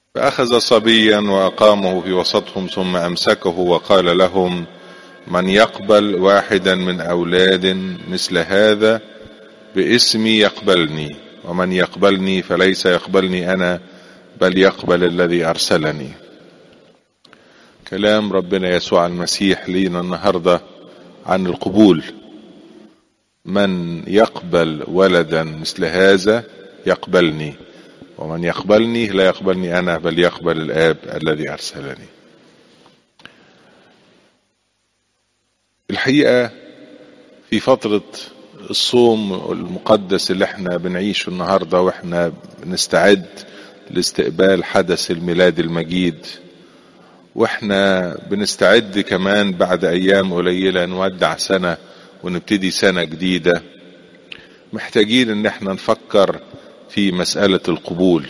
فأخذ صبيا وأقامه في وسطهم ثم أمسكه وقال لهم من يقبل واحدا من أولاد مثل هذا باسمي يقبلني ومن يقبلني فليس يقبلني أنا بل يقبل الذي أرسلني كلام ربنا يسوع المسيح لينا النهاردة عن القبول من يقبل ولدا مثل هذا يقبلني ومن يقبلني لا يقبلني أنا بل يقبل الآب الذي أرسلني الحقيقة في فترة الصوم المقدس اللي احنا بنعيشه النهاردة واحنا بنستعد لاستقبال حدث الميلاد المجيد واحنا بنستعد كمان بعد ايام قليلة نودع سنة ونبتدي سنة جديدة محتاجين ان احنا نفكر في مسألة القبول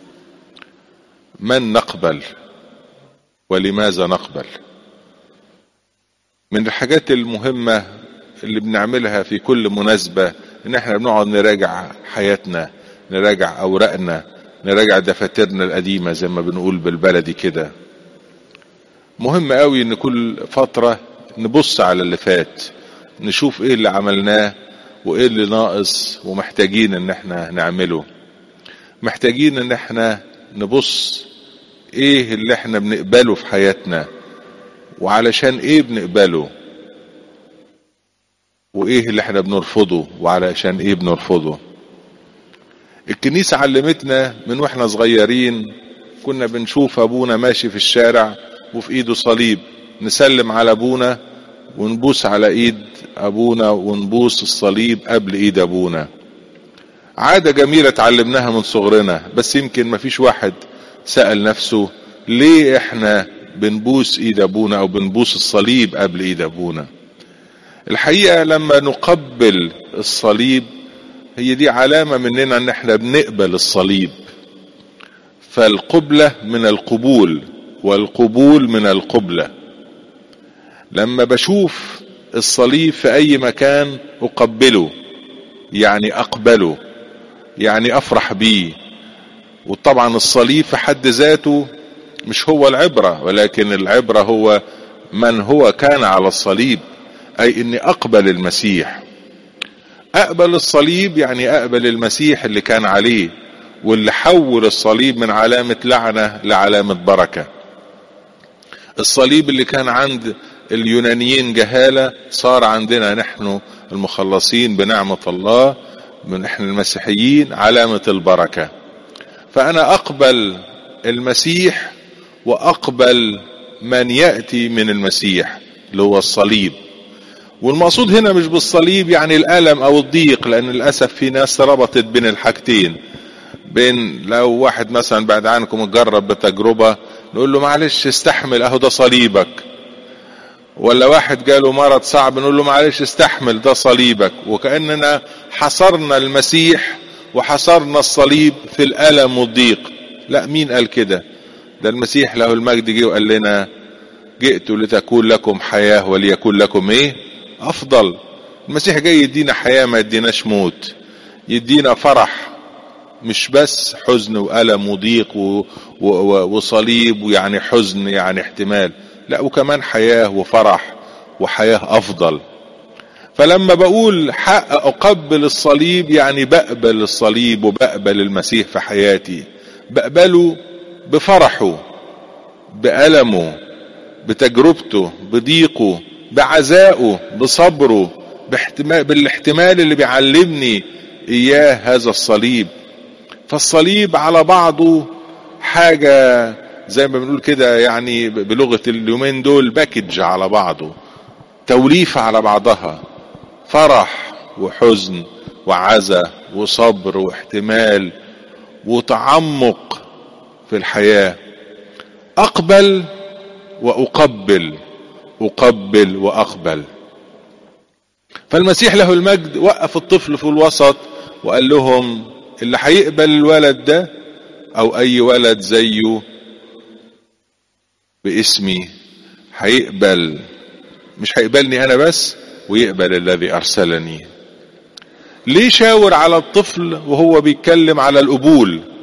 من نقبل ولماذا نقبل من الحاجات المهمة اللي بنعملها في كل مناسبة ان احنا بنقعد نراجع حياتنا نراجع اوراقنا نراجع دفاترنا القديمة زي ما بنقول بالبلدي كده مهم قوي ان كل فترة نبص على اللي فات نشوف ايه اللي عملناه وايه اللي ناقص ومحتاجين ان احنا نعمله محتاجين ان احنا نبص ايه اللي احنا بنقبله في حياتنا وعلشان ايه بنقبله وايه اللي احنا بنرفضه وعلشان ايه بنرفضه الكنيسة علمتنا من واحنا صغيرين كنا بنشوف ابونا ماشي في الشارع وفي ايده صليب نسلم على ابونا ونبوس على ايد ابونا ونبوس الصليب قبل ايد ابونا عادة جميلة اتعلمناها من صغرنا بس يمكن ما فيش واحد سأل نفسه ليه احنا بنبوس ايد ابونا او بنبوس الصليب قبل ايد ابونا الحقيقة لما نقبل الصليب هي دي علامة مننا ان احنا بنقبل الصليب فالقبلة من القبول والقبول من القبلة لما بشوف الصليب في اي مكان اقبله يعني اقبله يعني افرح بيه وطبعا الصليب في حد ذاته مش هو العبرة ولكن العبرة هو من هو كان على الصليب اي اني اقبل المسيح اقبل الصليب يعني اقبل المسيح اللي كان عليه واللي حول الصليب من علامة لعنة لعلامة بركة الصليب اللي كان عند اليونانيين جهالة صار عندنا نحن المخلصين بنعمة الله من احنا المسيحيين علامة البركة فانا اقبل المسيح واقبل من يأتي من المسيح اللي هو الصليب والمقصود هنا مش بالصليب يعني الألم أو الضيق لأن للأسف في ناس ربطت بين الحاجتين بين لو واحد مثلا بعد عنكم اتجرب بتجربة نقول له معلش استحمل اهو ده صليبك ولا واحد جاله مرض صعب نقول له معلش استحمل ده صليبك وكأننا حصرنا المسيح وحصرنا الصليب في الألم والضيق لا مين قال كده ده المسيح له المجد جه وقال لنا جئت لتكون لكم حياة وليكون لكم ايه افضل المسيح جاي يدينا حياة ما يديناش موت يدينا فرح مش بس حزن وألم وضيق و... و... وصليب ويعني حزن يعني احتمال لا وكمان حياة وفرح وحياة أفضل فلما بقول حق أقبل الصليب يعني بقبل الصليب وبقبل المسيح في حياتي بقبله بفرحه بألمه بتجربته بضيقه بعزائه بصبره باحتمال بالاحتمال اللي بيعلمني إياه هذا الصليب فالصليب على بعضه حاجة زي ما بنقول كده يعني بلغة اليومين دول باكج على بعضه توليفة على بعضها فرح وحزن وعزة وصبر واحتمال وتعمق في الحياة أقبل وأقبل أقبل وأقبل فالمسيح له المجد وقف الطفل في الوسط وقال لهم اللي هيقبل الولد ده او اي ولد زيه باسمي هيقبل مش هيقبلني انا بس ويقبل الذي ارسلني ليه شاور على الطفل وهو بيتكلم على القبول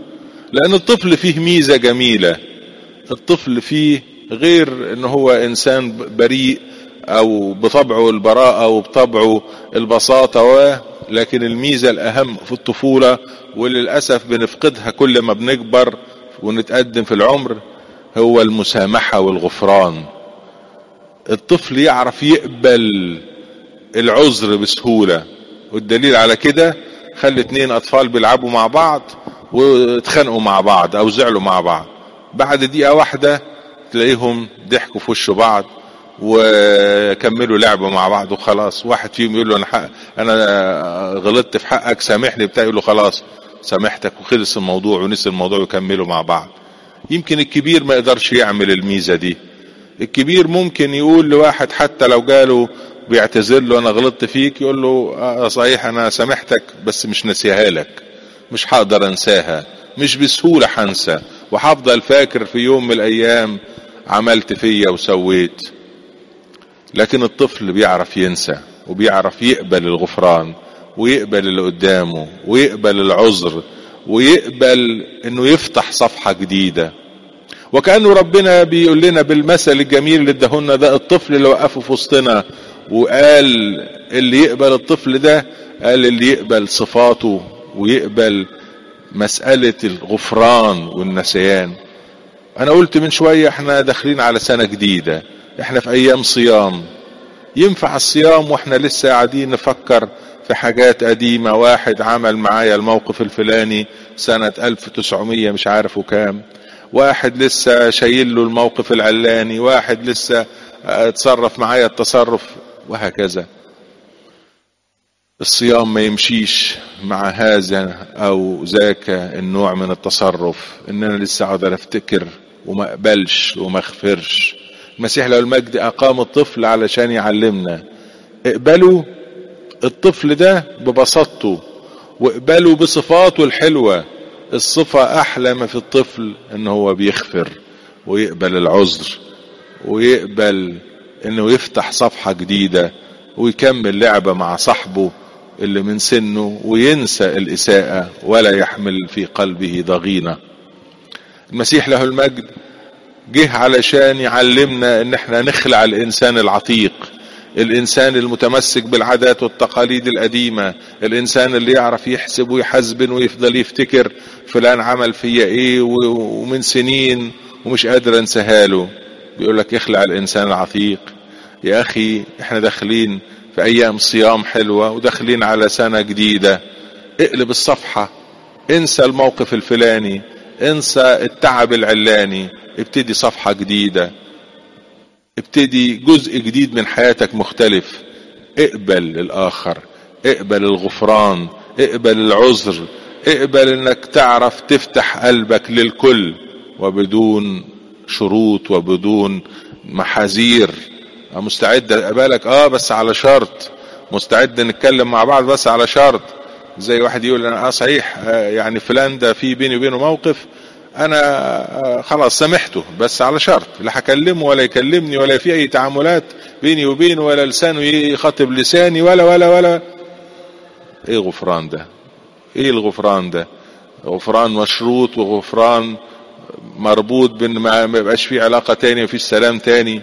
لان الطفل فيه ميزة جميلة الطفل فيه غير ان هو انسان بريء او بطبعه البراءة وبطبعه البساطة و لكن الميزة الاهم في الطفولة وللأسف بنفقدها كل ما بنكبر ونتقدم في العمر هو المسامحة والغفران الطفل يعرف يقبل العذر بسهولة والدليل على كده خلي اتنين اطفال بيلعبوا مع بعض واتخانقوا مع بعض او زعلوا مع بعض بعد دقيقة واحدة تلاقيهم ضحكوا في وش بعض وكملوا لعبة مع بعض وخلاص واحد فيهم يقول له انا حق انا غلطت في حقك سامحني بتاع يقول له خلاص سامحتك وخلص الموضوع ونسي الموضوع ويكملوا مع بعض يمكن الكبير ما يقدرش يعمل الميزة دي الكبير ممكن يقول لواحد حتى لو قاله بيعتذر له انا غلطت فيك يقول له آه صحيح انا سامحتك بس مش نسيها لك مش هقدر انساها مش بسهولة هنسى وهفضل فاكر في يوم من الايام عملت فيا وسويت لكن الطفل بيعرف ينسى وبيعرف يقبل الغفران ويقبل اللي قدامه ويقبل العذر ويقبل انه يفتح صفحة جديدة وكأنه ربنا بيقول لنا بالمثل الجميل اللي ادهولنا ده الطفل اللي وقفه في وسطنا وقال اللي يقبل الطفل ده قال اللي يقبل صفاته ويقبل مسألة الغفران والنسيان انا قلت من شوية احنا داخلين على سنة جديدة احنا في ايام صيام ينفع الصيام واحنا لسه قاعدين نفكر في حاجات قديمة واحد عمل معايا الموقف الفلاني سنة 1900 مش عارف وكام واحد لسه شايل له الموقف العلاني واحد لسه اتصرف معايا التصرف وهكذا الصيام ما يمشيش مع هذا او ذاك النوع من التصرف ان انا لسه اقعد افتكر وما اقبلش وما اغفرش المسيح له المجد اقام الطفل علشان يعلمنا اقبلوا الطفل ده ببساطته واقبلوا بصفاته الحلوة الصفة احلى ما في الطفل ان هو بيغفر ويقبل العذر ويقبل انه يفتح صفحة جديدة ويكمل لعبة مع صاحبه اللي من سنه وينسى الاساءة ولا يحمل في قلبه ضغينة المسيح له المجد جه علشان يعلمنا ان احنا نخلع الانسان العتيق الانسان المتمسك بالعادات والتقاليد القديمة الانسان اللي يعرف يحسب ويحزبن ويفضل يفتكر فلان عمل فيا ايه ومن سنين ومش قادر انساها له بيقول لك اخلع الانسان العتيق يا اخي احنا داخلين في ايام صيام حلوة وداخلين على سنة جديدة اقلب الصفحة انسى الموقف الفلاني انسى التعب العلاني ابتدي صفحة جديدة ابتدي جزء جديد من حياتك مختلف اقبل الاخر اقبل الغفران اقبل العذر اقبل انك تعرف تفتح قلبك للكل وبدون شروط وبدون محاذير مستعد اقبلك اه بس على شرط مستعد نتكلم مع بعض بس على شرط زي واحد يقول انا اه صحيح آه يعني فلان ده في بيني وبينه موقف انا آه خلاص سامحته بس على شرط لا هكلمه ولا يكلمني ولا في اي تعاملات بيني وبينه ولا لسانه يخاطب لساني ولا ولا ولا ايه غفران ده ايه الغفران ده غفران مشروط وغفران مربوط بان ما يبقاش في علاقة تاني وفي سلام تاني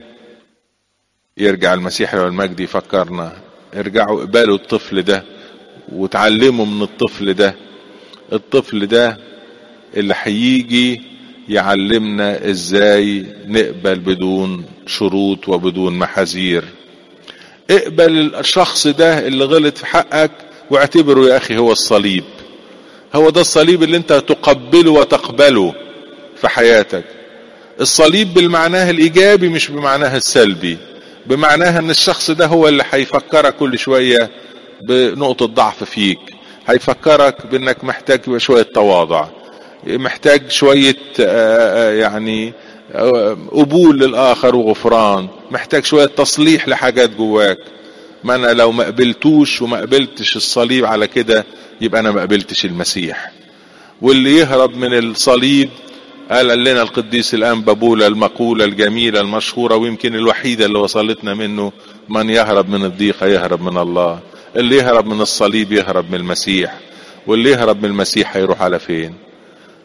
يرجع المسيح والمجد يفكرنا ارجعوا اقبلوا الطفل ده وتعلموا من الطفل ده الطفل ده اللي هيجي يعلمنا ازاي نقبل بدون شروط وبدون محاذير اقبل الشخص ده اللي غلط في حقك واعتبره يا اخي هو الصليب هو ده الصليب اللي انت تقبله وتقبله في حياتك الصليب بالمعناه الايجابي مش بمعناه السلبي بمعناها ان الشخص ده هو اللي هيفكرك كل شوية بنقطة ضعف فيك هيفكرك بانك محتاج شوية تواضع محتاج شوية يعني قبول للاخر وغفران محتاج شوية تصليح لحاجات جواك ما انا لو ما قبلتوش وما قبلتش الصليب على كده يبقى انا ما قبلتش المسيح واللي يهرب من الصليب قال لنا القديس الآن بابولا المقولة الجميلة المشهورة ويمكن الوحيدة اللي وصلتنا منه من يهرب من الضيقة يهرب من الله اللي يهرب من الصليب يهرب من المسيح واللي يهرب من المسيح هيروح على فين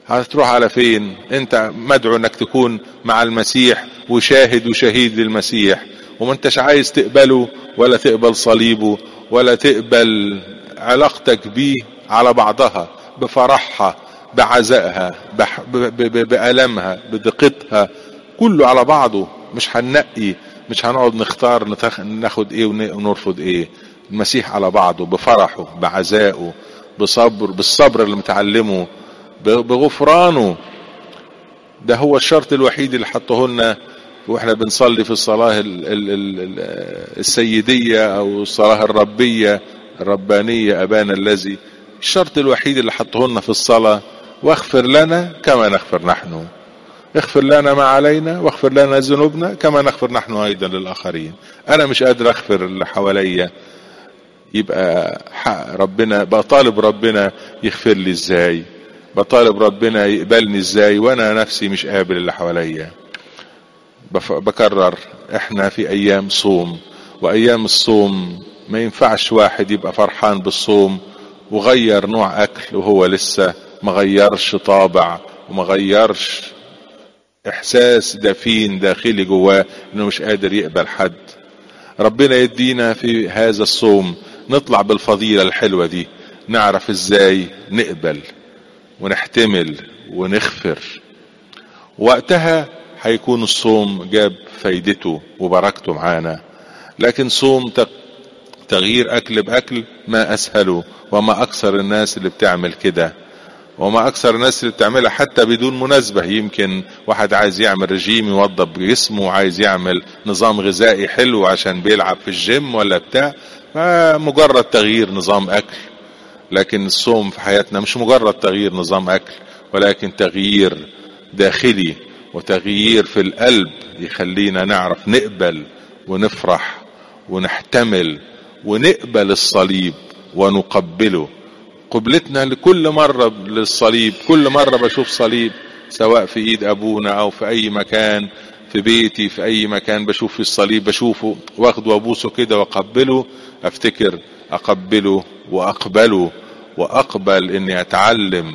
هتروح على فين انت مدعو انك تكون مع المسيح وشاهد وشهيد للمسيح وما انتش عايز تقبله ولا تقبل صليبه ولا تقبل علاقتك بيه على بعضها بفرحها بعزائها بح- ب- ب- ب- بألمها بدقتها كله على بعضه مش هننقي مش هنقعد نختار نتخ- ناخد ايه ون- ونرفض ايه المسيح على بعضه بفرحه بعزائه بصبر بالصبر اللي متعلمه ب- بغفرانه ده هو الشرط الوحيد اللي حطه لنا واحنا بنصلي في الصلاة ال- ال- ال- ال- السيدية او الصلاة الربية الربانية ابانا الذي الشرط الوحيد اللي حطه لنا في الصلاة واغفر لنا كما نغفر نحن اغفر لنا ما علينا واغفر لنا ذنوبنا كما نغفر نحن ايضا للاخرين انا مش قادر اغفر اللي حواليا يبقى حق ربنا بطالب ربنا يغفر لي ازاي بطالب ربنا يقبلني ازاي وانا نفسي مش قابل اللي حواليا بف- بكرر احنا في ايام صوم وايام الصوم ما ينفعش واحد يبقى فرحان بالصوم وغير نوع اكل وهو لسه ما غيرش طابع وما غيرش احساس دفين داخلي جواه انه مش قادر يقبل حد ربنا يدينا في هذا الصوم نطلع بالفضيلة الحلوة دي نعرف ازاي نقبل ونحتمل ونغفر وقتها هيكون الصوم جاب فايدته وبركته معانا لكن صوم تق- تغيير اكل باكل ما اسهله وما اكثر الناس اللي بتعمل كده وما اكثر الناس اللي بتعملها حتى بدون مناسبة يمكن واحد عايز يعمل رجيم يوضب جسمه وعايز يعمل نظام غذائي حلو عشان بيلعب في الجيم ولا بتاع فمجرد تغيير نظام اكل لكن الصوم في حياتنا مش مجرد تغيير نظام اكل ولكن تغيير داخلي وتغيير في القلب يخلينا نعرف نقبل ونفرح ونحتمل ونقبل الصليب ونقبله قبلتنا لكل مرة للصليب كل مرة بشوف صليب سواء في ايد ابونا او في اي مكان في بيتي في اي مكان بشوف في الصليب بشوفه واخده وابوسه كده واقبله افتكر اقبله واقبله واقبل اني اتعلم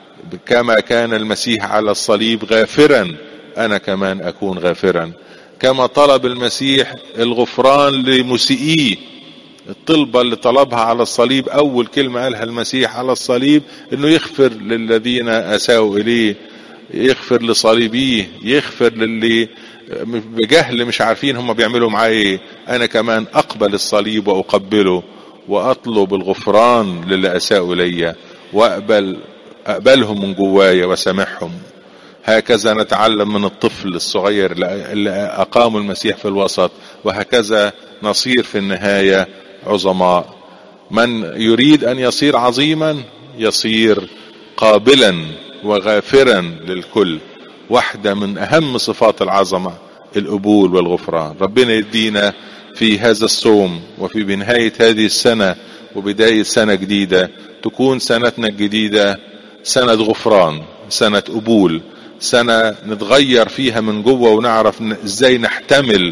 كما كان المسيح على الصليب غافرا انا كمان اكون غافرا كما طلب المسيح الغفران لمسيئيه الطلبة اللي طلبها على الصليب أول كلمة قالها المسيح على الصليب إنه يغفر للذين أساءوا إليه يغفر لصليبيه يغفر للي بجهل مش عارفين هم بيعملوا معاه ايه انا كمان اقبل الصليب واقبله واطلب الغفران للي اساءوا الي واقبل اقبلهم من جوايا وسامحهم هكذا نتعلم من الطفل الصغير اللي اقاموا المسيح في الوسط وهكذا نصير في النهايه عظماء من يريد ان يصير عظيما يصير قابلا وغافرا للكل واحدة من اهم صفات العظمة القبول والغفران ربنا يدينا في هذا الصوم وفي بنهاية هذه السنة وبداية سنة جديدة تكون سنتنا الجديدة سنة غفران سنة قبول سنة نتغير فيها من جوه ونعرف ازاي نحتمل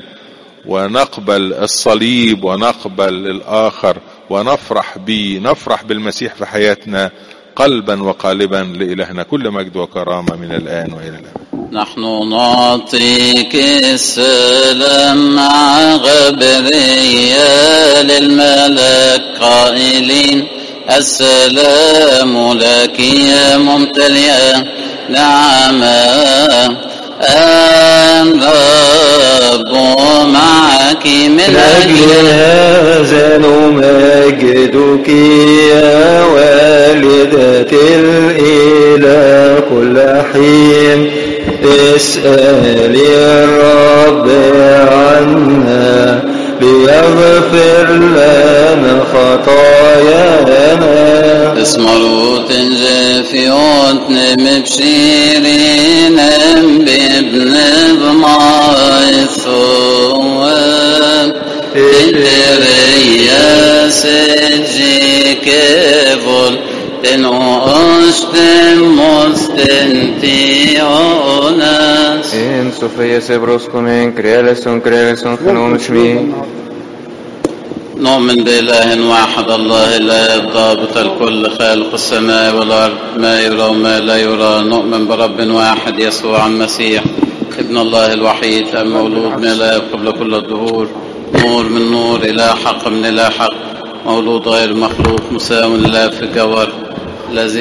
ونقبل الصليب ونقبل الآخر ونفرح بيه نفرح بالمسيح في حياتنا قلبا وقالبا لإلهنا كل مجد وكرامة من الآن وإلى الآن نحن نعطيك السلام مع غبريال الملك قائلين السلام لك يا ممتلئة نعمة الرب معك من لأجل هذا نمجدك يا والدة الإله كل حين اسألي الرب عنا ليغفر لنا خطايانا اسمروا تنجفي وتنم بشيرين بابن بماء الثواب تدري سجي كفل تنوشتم مستنتيوناس En Sofia Sebros Kumen, Krealeson, Krealeson, Fenom Shmi. نؤمن بإله واحد الله الآب ضابط الكل خالق السماء والأرض ما يرى وما لا يرى نؤمن برب واحد يسوع المسيح ابن الله الوحيد المولود من الآب قبل كل الدهور نور من نور إله حق من إله حق مولود غير مخلوق مساو لله في الجوهر الذي